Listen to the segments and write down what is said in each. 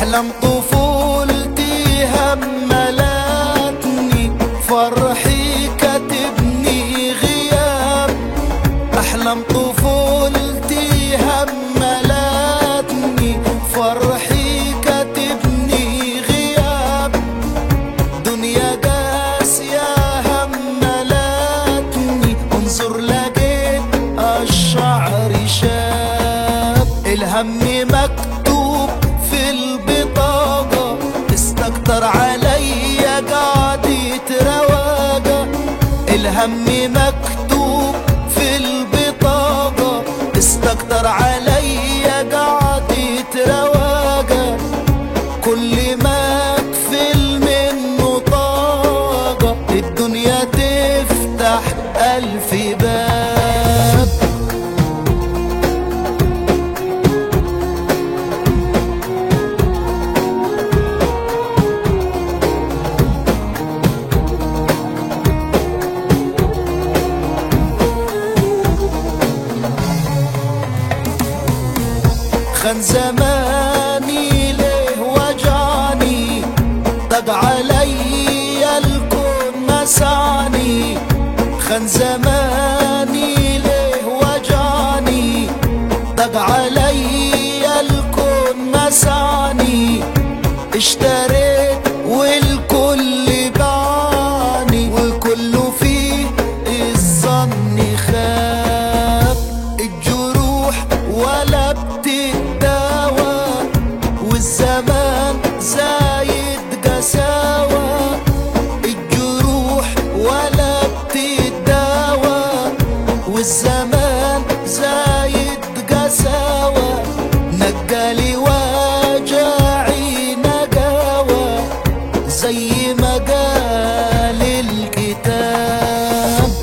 أحلام طفولتي هملتني فرحي كاتبني غياب أحلام طفولتي هملتني فرحي كاتبني غياب دنيا قاسية هملتني انظر لقيت الشعر شاب الهم مكتوب في البطاقة استكتر عليا قعدة رواقة الهم مكتوب في البطاقة استكتر عليا قعدة رواقة كل ما اقفل منه طاقة الدنيا تفتح ألف باب خان زماني ليه وجعني طق علي الكون مسعني خان زماني ليه وجعني طق علي الكون مسعني اشتريت والكل باعني والكل فيه الظن خاب الجروح ولا بتداوى والزمان زايد قساوة الجروح ولا بتداوى والزمان زايد قساوة نقالي وجعي نقاوة زي ما قال الكتاب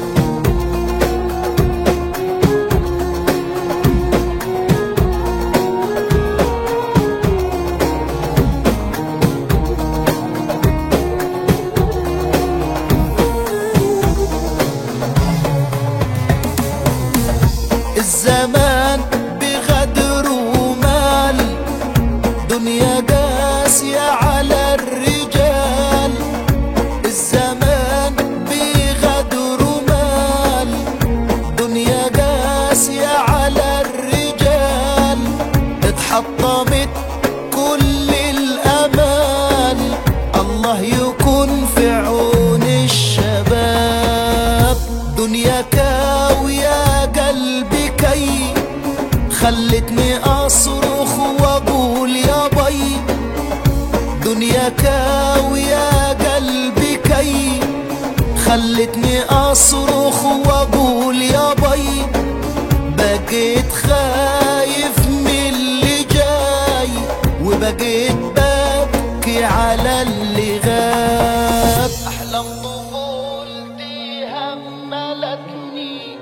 الزمان بغدر ومال دنيا قاسية على الرجال الزمان بغدر ومال دنيا قاسية على الرجال اتحطمت كل الأمال الله يكون في عون الشباب دنيا كاوية قلبي كي خلتني أصرخ وأقول يا بي دنيا كاوية قلبي كي خلتني أصرخ وأقول يا بي بقيت خايف من اللي جاي وبقيت ببكي على اللي غاب أحلام طفولتي هملتني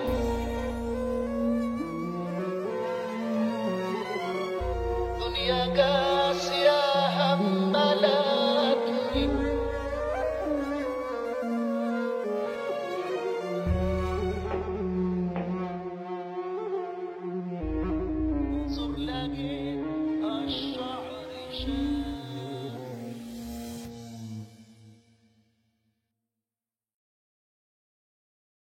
دنيا قاسية هملتني انظر لقيت الشعر شاب